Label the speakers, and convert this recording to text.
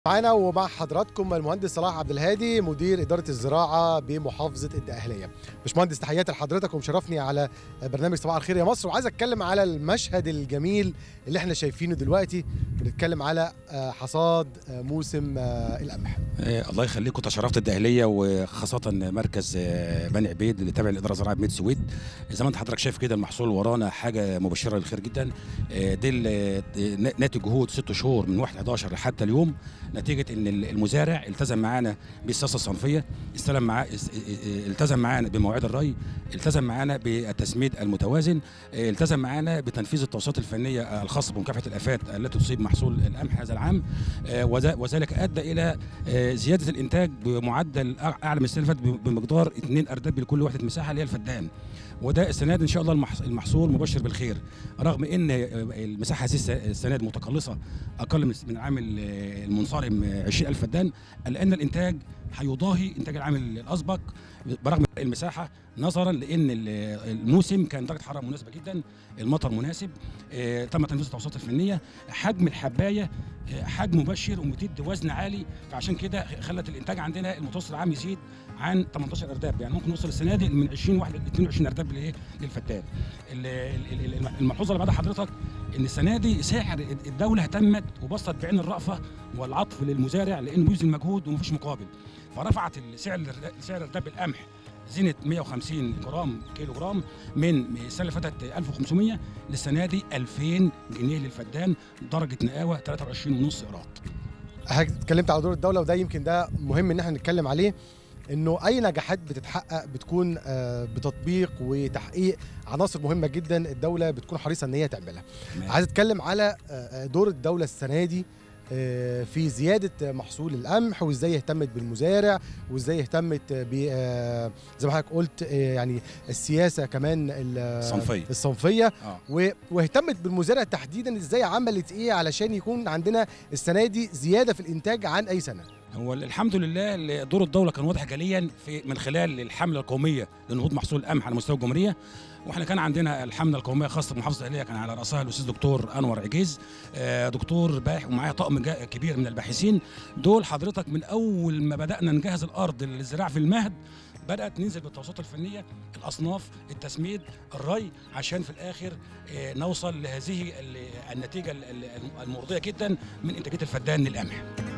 Speaker 1: معانا ومع حضراتكم المهندس صلاح عبد الهادي مدير اداره الزراعه بمحافظه الدقهليه. باشمهندس تحياتي لحضرتك ومشرفني على برنامج صباح الخير يا مصر وعايز اتكلم على المشهد الجميل اللي احنا شايفينه دلوقتي بنتكلم على آه، حصاد آه، موسم آه، القمح.
Speaker 2: آه، الله يخليكم تشرفت الدقهليه وخاصه مركز آه، بني عبيد اللي تابع الاداره الزراعيه بميت سويد زي ما انت حضرتك شايف كده المحصول ورانا حاجه مبشره للخير جدا آه، دي ال- ن- ناتج جهود ست شهور من 1 11 لحتى اليوم نتيجه ان ال- المزارع التزم معانا بالسياسه الصنفيه استلم معاه اس- اه- اه- التزم معانا بمواعيد الري التزم معانا بالتسميد المتوازن اه، التزم معانا بتنفيذ التوصيات الفنيه الخاصه بمكافحه الافات التي تصيب محصول القمح هذا العام آه، وذا- وذلك ادى الى آه، زياده الانتاج بمعدل أع- اعلى من السنه اللي فاتت بمقدار 2 ارداب لكل وحده مساحه اللي هي الفدان وده السنه دي ان شاء الله المحص- المحصول مبشر بالخير رغم ان آه، المساحه هذه الس- السنه دي متقلصه اقل من من العام ال- المنصرم آه، 20000 فدان الا ان الانتاج هيضاهي انتاج العام الاسبق برغم المساحه نظرا لان ال- الموسم كان درجه حراره مناسبه جدا المطر مناسب آه، تم تنفيذ التوصيات الفنيه حجم الحبايه آه، حجم مبشر وبتدي وزن عالي فعشان كده خلت الانتاج عندنا المتوسط العام يزيد عن 18 ارداب يعني ممكن نوصل السنه دي من 20 واحد ل 22 ارداب لايه للفدان ال- ال- ال- الملحوظه اللي بعد حضرتك ان السنه دي سعر الدوله اهتمت وبسطت بعين الرأفه والعطف للمزارع لانه بيبذل مجهود ومفيش مقابل فرفعت سعر سعر ارداب القمح زينة 150 جرام كيلو جرام من السنه اللي فاتت 1500 للسنه دي 2000 جنيه للفدان درجه نقاوه 23 ونص قراط
Speaker 1: حضرتك اتكلمت على دور الدوله وده يمكن ده مهم ان احنا نتكلم عليه انه اي نجاحات بتتحقق بتكون آه، بتطبيق وتحقيق عناصر مهمه جدا الدوله بتكون حريصه ان هي تعملها. عايز اتكلم على آه، دور الدوله السنه دي آه، في زياده محصول القمح وازاي اهتمت بالمزارع وازاي اهتمت ب آه، زي ما حضرتك قلت آه، يعني السياسه كمان ال-
Speaker 2: صنفيه
Speaker 1: الصنفيه
Speaker 2: اه
Speaker 1: و- واهتمت بالمزارع تحديدا ازاي عملت ايه علشان يكون عندنا السنه دي زياده في الانتاج عن اي سنه
Speaker 2: هو الحمد لله اللي دور الدوله كان واضح جليا في من خلال الحمله القوميه لنهوض محصول القمح على مستوى الجمهوريه واحنا كان عندنا الحمله القوميه خاصه بمحافظه الدقهليه كان على راسها الاستاذ دكتور انور عجيز آه، دكتور باحث ومعايا طقم جا- كبير من الباحثين دول حضرتك من اول ما بدانا نجهز الارض للزراعه في المهد بدات ننزل بالتوصيات الفنيه الاصناف التسميد الري عشان في الاخر آه، نوصل لهذه ال- النتيجه ال- ال- المرضيه جدا من انتاجيه الفدان للقمح